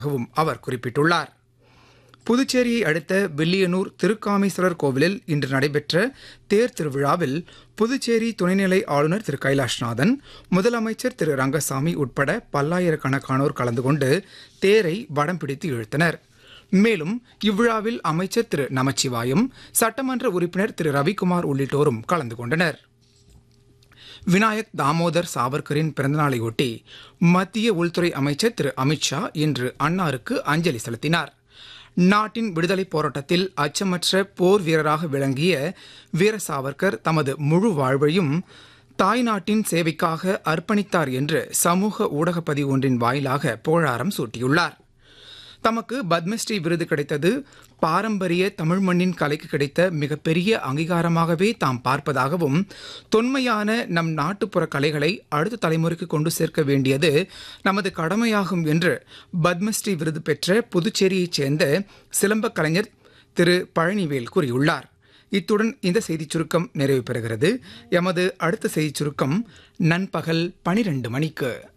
கவும் அவர் குறிப்பிட்டுள்ளார் புதுச்சேரியை அடுத்த வில்லியனூர் திருக்காமீஸ்வரர் கோவிலில் இன்று நடைபெற்ற தேர் திருவிழாவில் புதுச்சேரி துணைநிலை ஆளுநர் திரு கைலாஷ்நாதன் முதலமைச்சர் திரு ரங்கசாமி உட்பட பல்லாயிரக்கணக்கானோர் கலந்து கொண்டு தேரை வடம் பிடித்து இழுத்தனர் மேலும் இவ்விழாவில் அமைச்சர் திரு நமச்சிவாயம் சட்டமன்ற உறுப்பினர் திரு ரவிக்குமார் உள்ளிட்டோரும் கலந்து கொண்டனர் வினாயக் தாமோதர் சாவர்கரின் பிறந்தநாளையொட்டி மத்திய உள்துறை அமைச்சர் திரு அமித்ஷா இன்று அன்னாருக்கு அஞ்சலி செலுத்தினார் நாட்டின் விடுதலைப் போராட்டத்தில் அச்சமற்ற போர் வீரராக விளங்கிய வீர சாவர்கர் தமது முழு வாழ்வையும் தாய்நாட்டின் சேவைக்காக அர்ப்பணித்தார் என்று சமூக ஊடகப் பதிவு ஒன்றின் வாயிலாக புகழாரம் சூட்டியுள்ளார் தமக்கு பத்மஸ்ரீ விருது கிடைத்தது பாரம்பரிய தமிழ் மண்ணின் கலைக்கு கிடைத்த மிகப்பெரிய அங்கீகாரமாகவே தாம் பார்ப்பதாகவும் தொன்மையான நம் நாட்டுப்புற கலைகளை அடுத்த தலைமுறைக்கு கொண்டு சேர்க்க வேண்டியது நமது கடமையாகும் என்று பத்மஸ்ரீ விருது பெற்ற புதுச்சேரியைச் சேர்ந்த சிலம்பக் கலைஞர் திரு பழனிவேல் கூறியுள்ளார் இத்துடன் இந்த செய்திச் சுருக்கம் நிறைவு பெறுகிறது எமது அடுத்த செய்திச் சுருக்கம் நண்பகல் பனிரெண்டு மணிக்கு